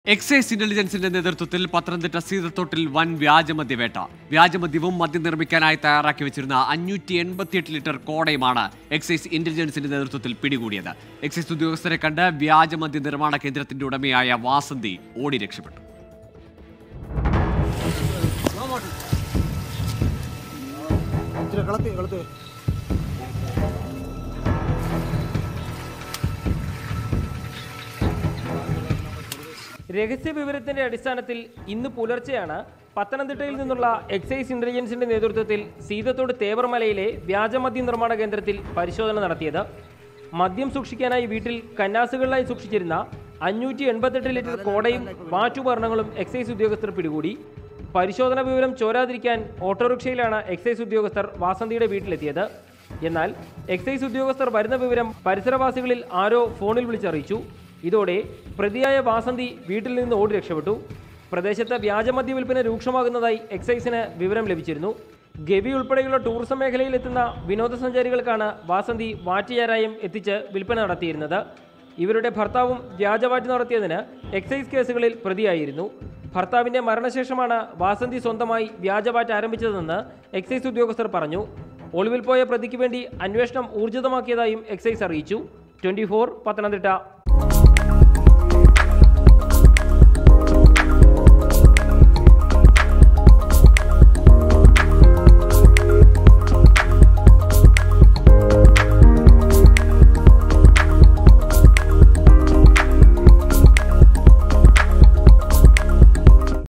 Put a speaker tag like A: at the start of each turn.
A: excise ഇന്റലിജൻസിന്റെ നേതൃത്വത്തിൽ പത്തനംതിട്ട സീതത്തോട്ടിൽ വൻ വ്യാജമദ്യവേട്ട വ്യാജമദ്യവും മദ്യം നിർമ്മിക്കാനായി തയ്യാറാക്കി വെച്ചിരുന്ന അഞ്ഞൂറ്റി എൺപത്തിയെട്ട് ലിറ്റർ കോടയുമാണ് എക്സൈസ് ഇന്റലിജൻസിന്റെ നേതൃത്വത്തിൽ പിടികൂടിയത് എക്സൈസ് ഉദ്യോഗസ്ഥരെ കണ്ട് വ്യാജമദ്യ നിർമ്മാണ കേന്ദ്രത്തിന്റെ ഉടമയായ വാസന്തി ഓടി രക്ഷപ്പെട്ടു
B: ഇച്ചിരി കളത്തി കളത്തി
C: രഹസ്യ വിവരത്തിന്റെ അടിസ്ഥാനത്തിൽ ഇന്ന് പുലർച്ചെയാണ് പത്തനംതിട്ടയിൽ നിന്നുള്ള എക്സൈസ് ഇന്റലിജൻസിന്റെ നേതൃത്വത്തിൽ സീതത്തോട് തേവർമലയിലെ വ്യാജമദ്യ നിർമ്മാണ കേന്ദ്രത്തിൽ പരിശോധന നടത്തിയത് മദ്യം സൂക്ഷിക്കാനായി വീട്ടിൽ കന്നാസുകളിലായി സൂക്ഷിച്ചിരുന്ന അഞ്ഞൂറ്റി എൺപത്തെട്ട് ലിറ്റർ കോടയും മാറ്റുപകരണങ്ങളും എക്സൈസ് ഉദ്യോഗസ്ഥർ പിടികൂടി പരിശോധന വിവരം ചോരാതിരിക്കാൻ ഓട്ടോറിക്ഷയിലാണ് എക്സൈസ് ഉദ്യോഗസ്ഥർ വാസന്തിയുടെ വീട്ടിലെത്തിയത് എന്നാൽ എക്സൈസ് ഉദ്യോഗസ്ഥർ വരുന്ന വിവരം പരിസരവാസികളിൽ ആരോ ഫോണിൽ വിളിച്ചറിയിച്ചു ഇതോടെ പ്രതിയായ വാസന്തി വീട്ടിൽ നിന്ന് ഓടി രക്ഷപ്പെട്ടു പ്രദേശത്ത് വ്യാജമദ്യ വിൽപ്പന രൂക്ഷമാകുന്നതായി എക്സൈസിന് വിവരം ലഭിച്ചിരുന്നു ഗവി ഉൾപ്പെടെയുള്ള ടൂറിസം മേഖലയിൽ എത്തുന്ന വിനോദസഞ്ചാരികൾക്കാണ് വാസന്തി വാറ്റുചാരായം എത്തിച്ച് വിൽപ്പന നടത്തിയിരുന്നത് ഇവരുടെ ഭർത്താവും വ്യാജവാറ്റ് നടത്തിയതിന് എക്സൈസ് കേസുകളിൽ പ്രതിയായിരുന്നു ഭർത്താവിന്റെ മരണശേഷമാണ് വാസന്തി സ്വന്തമായി വ്യാജവാറ്റ് ആരംഭിച്ചതെന്ന് എക്സൈസ് ഉദ്യോഗസ്ഥർ പറഞ്ഞു ഒളിവിൽ പോയ പ്രതിക്ക് വേണ്ടി അന്വേഷണം ഊർജിതമാക്കിയതായും എക്സൈസ് അറിയിച്ചു ട്വന്റി പത്തനംതിട്ട